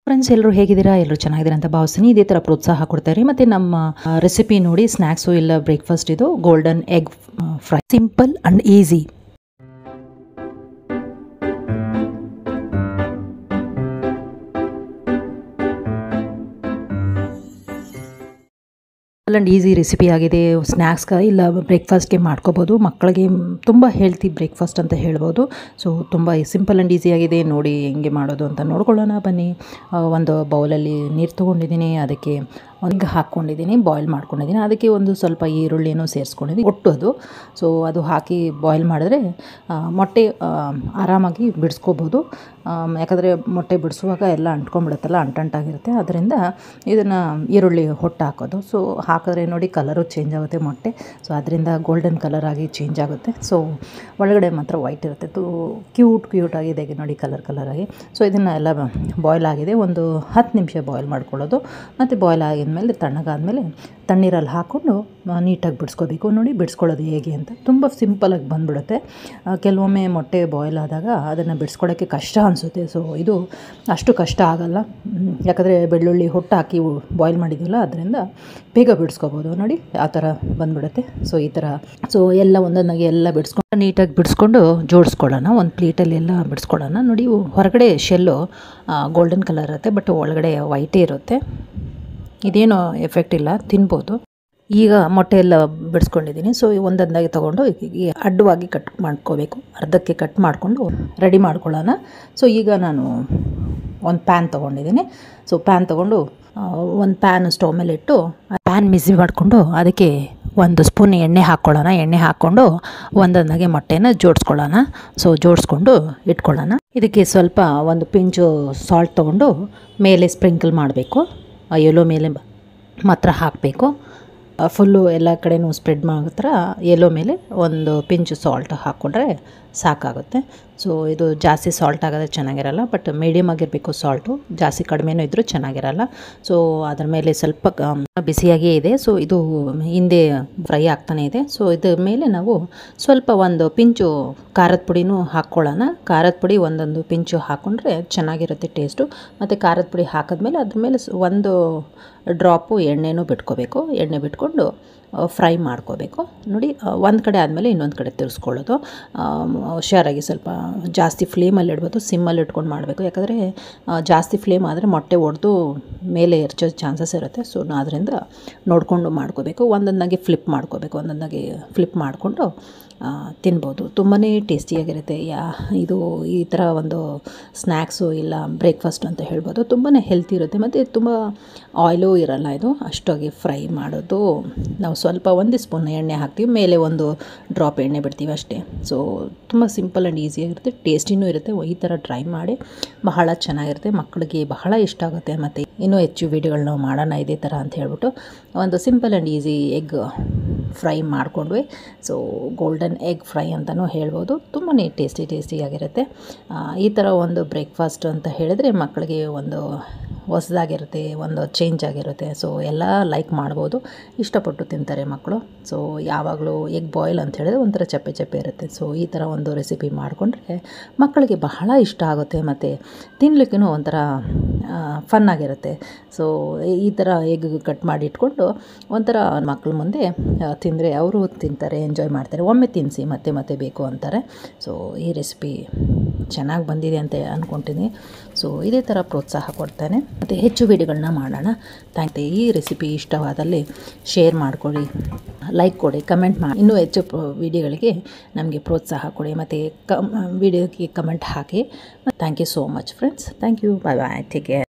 friends ಎಲ್ಲರೂ ಹೇಗಿದ್ದೀರಾ ಎಲ್ಲರೂ ಚೆನ್ನಾಗಿದ್ದೀರಾ ಅಂತ ಭಾವಿಸ್ತೀನಿ ಇದೇ ಥರ ಪ್ರೋತ್ಸಾಹ ಕೊಡ್ತಾರೆ ಮತ್ತು ನಮ್ಮ ರೆಸಿಪಿ ನೋಡಿ ಸ್ನ್ಯಾಕ್ಸು ಇಲ್ಲ ಬ್ರೇಕ್ಫಾಸ್ಟ್ ಇದು golden egg fry simple and easy and easy recipe ಆಗಿದೆ ಸ್ನ್ಯಾಕ್ಸ್ಗೆ ಇಲ್ಲ ಬ್ರೇಕ್ಫಾಸ್ಟ್ಗೆ ಮಾಡ್ಕೋಬೋದು ಮಕ್ಕಳಿಗೆ ತುಂಬ ಹೆಲ್ತಿ ಬ್ರೇಕ್ಫಾಸ್ಟ್ ಅಂತ ಹೇಳ್ಬೋದು ಸೊ ತುಂಬ ಸಿಂಪಲ್ ಆ್ಯಂಡ್ ಈಸಿ ಆಗಿದೆ ನೋಡಿ ಹೆಂಗೆ ಮಾಡೋದು ಅಂತ ನೋಡ್ಕೊಳ್ಳೋಣ ಬನ್ನಿ ಆ, ಒಂದು ಬೌಲಲ್ಲಿ ನೀರು ತೊಗೊಂಡಿದ್ದೀನಿ ಅದಕ್ಕೆ ಒಂದು ಹಾಕ್ಕೊಂಡಿದ್ದೀನಿ ಬಾಯ್ಲ್ ಮಾಡ್ಕೊಂಡಿದ್ದೀನಿ ಅದಕ್ಕೆ ಒಂದು ಸ್ವಲ್ಪ ಈರುಳ್ಳಿನೂ ಸೇರಿಸ್ಕೊಂಡಿದ್ದೀನಿ ಒಟ್ಟು ಅದು ಸೊ ಅದು ಹಾಕಿ ಬಾಯ್ಲ್ ಮಾಡಿದ್ರೆ ಆ, ಮೊಟ್ಟೆ ಆ, ಆರಾಮಾಗಿ ಬಿಡಿಸ್ಕೋಬೋದು ಆಮ್, ಯಾಕಂದರೆ ಮೊಟ್ಟೆ ಬಿಡಿಸುವಾಗ ಎಲ್ಲ ಅಂಟ್ಕೊಂಡ್ಬಿಡುತ್ತಲ್ಲ ಅಂಟಂಟಾಗಿರುತ್ತೆ ಅದರಿಂದ ಇದನ್ನು ಈರುಳ್ಳಿ ಹೊಟ್ಟು ಹಾಕೋದು ಸೊ ಹಾಕಿದ್ರೆ ನೋಡಿ ಕಲರು ಚೇಂಜ್ ಆಗುತ್ತೆ ಮೊಟ್ಟೆ ಸೊ ಅದರಿಂದ ಗೋಲ್ಡನ್ ಕಲರ್ ಆಗಿ ಚೇಂಜ್ ಆಗುತ್ತೆ ಸೊ ಒಳಗಡೆ ಮಾತ್ರ ವೈಟ್ ಇರುತ್ತೆ ತು ಕ್ಯೂಟ್ ಕ್ಯೂಟ್ ಆಗಿದೆ ಈಗ ನೋಡಿ ಕಲರ್ ಕಲರ್ ಆಗಿ ಸೊ ಇದನ್ನು ಎಲ್ಲ ಬಾಯ್ಲ್ ಆಗಿದೆ ಒಂದು ಹತ್ತು ನಿಮಿಷ ಬಾಯ್ಲ್ ಮಾಡ್ಕೊಳ್ಳೋದು ಮತ್ತು ಬಾಯ್ಲ್ ಆಗಿದ್ಮೇಲೆ ತಣ್ಣಗಾದ್ಮೇಲೆ ತಣ್ಣೀರಲ್ಲಿ ಹಾಕ್ಕೊಂಡು ಆ, ನೀಟಾಗಿ ಬಿಡಿಸ್ಕೋಬೇಕು ನೋಡಿ ಬಿಡಿಸ್ಕೊಳ್ಳೋದು ಹೇಗೆ ಅಂತ ತುಂಬ ಸಿಂಪಲಾಗಿ ಬಂದ್ಬಿಡುತ್ತೆ ಆ, ಕೆಲವೊಮ್ಮೆ ಮೊಟ್ಟೆ ಬಾಯ್ಲ್ ಆದಾಗ ಅದನ್ನು ಬಿಡಿಸ್ಕೊಳ್ಳೋಕ್ಕೆ ಕಷ್ಟ ಅನಿಸುತ್ತೆ ಸೊ ಇದು ಅಷ್ಟು ಕಷ್ಟ ಆಗಲ್ಲ ಮ್, ಯಾಕಂದರೆ ಬೆಳ್ಳುಳ್ಳಿ ಹೊಟ್ಟು ಹಾಕಿ ಬಾಯ್ಲ್ ಮಾಡಿದ್ದೀವಲ್ಲ ಅದರಿಂದ ಬೇಗ ಬಿಡಿಸ್ಕೋಬೋದು ನೋಡಿ ಆ ಥರ ಬಂದ್ಬಿಡುತ್ತೆ ಸೊ ಈ ಥರ ಸೊ ಎಲ್ಲ ಒಂದೊಂದಾಗಿ ಎಲ್ಲ ಬಿಡಿಸ್ಕೊಂಡು ನೀಟಾಗಿ ಬಿಡಿಸ್ಕೊಂಡು ಜೋಡಿಸ್ಕೊಳ್ಳೋಣ ಒಂದು ಪ್ಲೇಟಲ್ಲಿ ಎಲ್ಲ ಬಿಡಿಸ್ಕೊಳ್ಳೋಣ ನೋಡಿ ಇವು ಹೊರಗಡೆ ಶೆಲ್ಲು ಗೋಲ್ಡನ್ ಕಲರ್ ಇರುತ್ತೆ ಬಟ್ ಒಳಗಡೆ ವೈಟೇ ಇರುತ್ತೆ ಇದೇನು ಎಫೆಕ್ಟ್ ಇಲ್ಲ ತಿನ್ಬೋದು ಈಗ ಮೊಟ್ಟೆ ಎಲ್ಲ ಬಿಡಿಸ್ಕೊಂಡಿದ್ದೀನಿ ಸೊ ಒಂದೊಂದಾಗಿ ತೊಗೊಂಡು ಈ ಅಡ್ಡವಾಗಿ ಕಟ್ ಮಾಡ್ಕೋಬೇಕು ಅರ್ಧಕ್ಕೆ ಕಟ್ ಮಾಡಿಕೊಂಡು ರೆಡಿ ಮಾಡ್ಕೊಳ್ಳೋಣ ಸೊ ಈಗ ನಾನು ಒಂದು ಪ್ಯಾನ್ ತೊಗೊಂಡಿದ್ದೀನಿ ಸೊ ಪ್ಯಾನ್ ತೊಗೊಂಡು ಒಂದು ಪ್ಯಾನ್ ಸ್ಟವ್ ಮೇಲೆ ಇಟ್ಟು ಪ್ಯಾನ್ ಬಿಸಿ ಮಾಡಿಕೊಂಡು ಅದಕ್ಕೆ ಒಂದು ಸ್ಪೂನ್ ಎಣ್ಣೆ ಹಾಕ್ಕೊಳ್ಳೋಣ ಎಣ್ಣೆ ಹಾಕ್ಕೊಂಡು ಒಂದೊಂದಾಗೆ ಮೊಟ್ಟೆನ ಜೋಡಿಸ್ಕೊಳ್ಳೋಣ ಸೊ ಜೋಡಿಸ್ಕೊಂಡು ಇಟ್ಕೊಳ್ಳೋಣ ಇದಕ್ಕೆ ಸ್ವಲ್ಪ ಒಂದು ಪಿಂಚು ಸಾಲ್ಟ್ ತೊಗೊಂಡು ಮೇಲೆ ಸ್ಪ್ರಿಂಕಲ್ ಮಾಡಬೇಕು ಆ ಎಲೋ ಮೇಲೆ ಬ- ಮಾತ್ರ ಹಾಕಬೇಕು ಫುಲ್ಲು ಎಲ್ಲ ಕಡೆನೂ ಸ್ಪ್ರೆಡ್ ಮಾತ್ರ ಎಲೋ ಮೇಲೆ ಒಂದು ಪಿಂಚು ಸಾಲ್ಟ್ ಹಾಕ್ಕೊಂಡ್ರೆ ಸಾಕಾಗುತ್ತೆ ಸೊ ಇದು ಜಾಸ್ತಿ ಸಾಲ್ಟ್ ಆಗೋದ್ರೆ ಚೆನ್ನಾಗಿರಲ್ಲ ಬಟ್ ಮೀಡಿಯಮ್ ಆಗಿರಬೇಕು ಸಾಲ್ಟು ಜಾಸ್ತಿ ಕಡಿಮೆನೂ ಇದ್ದರೂ ಚೆನ್ನಾಗಿರಲ್ಲ ಸೊ ಅದ್ರ ಮೇಲೆ ಸ್ವಲ್ಪ ಗ- ಬಿಸಿಯಾಗೇ ಇದೆ ಸೊ ಇದು ಹಿಂದೆ ಫ್ರೈ ಆಗ್ತಾನೆ ಇದೆ ಸೊ ಇದ್ರ ಮೇಲೆ ನಾವು ಸ್ವಲ್ಪ ಒಂದು ಪಿಂಚು ಖಾರದ ಪುಡಿನೂ ಹಾಕ್ಕೊಳ್ಳೋಣ ಖಾರದ ಪುಡಿ ಒಂದೊಂದು ಪಿಂಚು ಹಾಕ್ಕೊಂಡ್ರೆ ಚೆನ್ನಾಗಿರುತ್ತೆ ಟೇಸ್ಟು ಮತ್ತು ಖಾರದ ಪುಡಿ ಹಾಕಿದ್ಮೇಲೆ ಅದ್ರ ಮೇಲೆ ಸ್- ಒಂದು ಡ್ರಾಪು ಎಣ್ಣೆನೂ ಬಿಟ್ಕೋಬೇಕು ಎಣ್ಣೆ ಬಿಟ್ಕೊಂಡು ಫ್ರೈ ಮಾಡ್ಕೋಬೇಕು ನೋಡಿ ಒಂದು ಕಡೆ ಆದಮೇಲೆ ಇನ್ನೊಂದು ಕಡೆ ತಿರ್ಸ್ಕೊಳ್ಳೋದು ಆಮ್, ಹುಷಾರಾಗಿ ಸ್ವಲ್ಪ ಜಾಸ್ತಿ ಫ್ಲೇಮಲ್ಲಿ ಇಡ್ಬೋದು ಸಿಮ್ಮಲ್ಲಿ ಇಟ್ಕೊಂಡು ಮಾಡಬೇಕು ಯಾಕಂದರೆ ಆ, ಜಾಸ್ತಿ ಫ್ಲೇಮ್ ಆದರೆ ಮೊಟ್ಟೆ ಒಡೆದು ಮೇಲೆ ಎರಚೋ ಚಾನ್ಸಸ್ ಇರುತ್ತೆ ಸೊ ಅದರಿಂದ ನೋಡಿಕೊಂಡು ಮಾಡ್ಕೋಬೇಕು ಒಂದೊಂದಾಗಿ ಫ್ಲಿಪ್ ಮಾಡ್ಕೋಬೇಕು ಒಂದೊಂದಾಗಿ ಫ್ಲಿಪ್ ಮಾಡಿಕೊಂಡು ತಿನ್ಬೋದು ತುಂಬಾ ಟೇಸ್ಟಿಯಾಗಿರುತ್ತೆ ಯಾ ಇದು ಈ ಥರ ಒಂದು ಸ್ನ್ಯಾಕ್ಸು ಇಲ್ಲ ಬ್ರೇಕ್ಫಾಸ್ಟ್ ಅಂತ ಹೇಳ್ಬೋದು ತುಂಬಾ ಹೆಲ್ತಿ ಇರುತ್ತೆ ಮತ್ತು ತುಂಬ ಆಯಿಲು ಇರಲ್ಲ ಇದು ಅಷ್ಟಾಗಿ ಫ್ರೈ ಮಾಡೋದು ನಾವು ಸ್ವಲ್ಪ ಒಂದು ಸ್ಪೂನ್ ಎಣ್ಣೆ ಹಾಕ್ತೀವಿ ಮೇಲೆ ಒಂದು ಡ್ರಾಪ್ ಎಣ್ಣೆ ಬಿಡ್ತೀವಿ ಅಷ್ಟೇ ಸೊ ತುಂಬ ಸಿಂಪಲ್ ಆ್ಯಂಡ್ ಈಸಿಯಾಗಿರುತ್ತೆ ಟೇಸ್ಟಿನೂ ಇರುತ್ತೆ ಈ ಥರ ಟ್ರೈ ಮಾಡಿ ಬಹಳ ಚೆನ್ನಾಗಿರುತ್ತೆ ಮಕ್ಕಳಿಗೆ ಬಹಳ ಇಷ್ಟ ಆಗುತ್ತೆ ಮತ್ತು ಇನ್ನೂ ಹೆಚ್ಚು ವೀಡಿಯೋಗಳನ್ನ ಮಾಡೋಣ ಇದೇ ಥರ ಅಂತ ಹೇಳ್ಬಿಟ್ಟು ಒಂದು simple and easy egg fry ಮಾಡ್ಕೊಂಡ್ವಿ ಸೊ ಗೋಲ್ಡನ್ ಎಗ್ ಫ್ರೈ ಅಂತಲೂ ಹೇಳ್ಬೋದು ತುಂಬಾ ಟೇಸ್ಟಿ ಟೇಸ್ಟಿಯಾಗಿರುತ್ತೆ ಆ, ಈ ಥರ ಒಂದು ಬ್ರೇಕ್ಫಾಸ್ಟ್ ಅಂತ ಹೇಳಿದರೆ ಮಕ್ಕಳಿಗೆ ಒಂದು ಹೊಸದಾಗಿರುತ್ತೆ ಒಂದು ಚೇಂಜ್ ಆಗಿರುತ್ತೆ ಸೊ ಎಲ್ಲ ಲೈಕ್ ಮಾಡ್ಬೋದು ಇಷ್ಟಪಟ್ಟು ತಿಂತಾರೆ ಮಕ್ಕಳು ಸೊ ಯಾವಾಗಲೂ ಎಗ್ ಬಾಯ್ಲ್ ಅಂತ ಹೇಳಿದ್ರೆ ಒಂಥರ ಚಪ್ಪೆ ಚಪ್ಪೆ ಇರುತ್ತೆ ಸೊ ಈ ಥರ ಒಂದು ರೆಸಿಪಿ ಮಾಡಿಕೊಂಡ್ರೆ ಮಕ್ಕಳಿಗೆ ಬಹಳ ಇಷ್ಟ ಆಗುತ್ತೆ ಮತ್ತು ತಿನ್ಲಿಕ್ಕೂ ಒಂಥರ ಫನ್ ಆಗಿರುತ್ತೆ ಸೊ ಈ ಥರ ಎಗ್ ಕಟ್ ಮಾಡಿ ಇಟ್ಕೊಂಡು ಒಂಥರ ಮಕ್ಕಳ ಮುಂದೆ ತಿಂದರೆ ಅವರು ತಿಂತಾರೆ ಎಂಜಾಯ್ ಮಾಡ್ತಾರೆ ಒಮ್ಮೆ ತಿನ್ನಿಸಿ ಮತ್ತೆ ಮತ್ತೆ ಬೇಕು ಅಂತಾರೆ ಸೊ ಈ ರೆಸಿಪಿ ಚೆನ್ನಾಗಿ ಬಂದಿದೆ ಅಂತ ಅಂದ್ಕೊತೀನಿ ಸೊ ಇದೇ ಥರ ಪ್ರೋತ್ಸಾಹ ಕೊಡ್ತಾನೆ ಮತ್ತು ಹೆಚ್ಚು ವಿಡಿಯೋಗಳನ್ನ ಮಾಡೋಣ ಥ್ಯಾಂಕ್ ಈ ರೆಸಿಪಿ ಇಷ್ಟವಾದಲ್ಲಿ ಶೇರ್ ಮಾಡಿಕೊಡಿ ಲೈಕ್ ಕೊಡಿ ಕಮೆಂಟ್ ಮಾಡಿ ಇನ್ನೂ ಹೆಚ್ಚು ವಿಡಿಯೋಗಳಿಗೆ ನಮಗೆ ಪ್ರೋತ್ಸಾಹ ಕೊಡಿ ಮತ್ತು ಕಮ್ ವಿಡಿಯೋಗೆ ಕಮೆಂಟ್ ಹಾಕಿ thank you so much friends thank you bye bye take care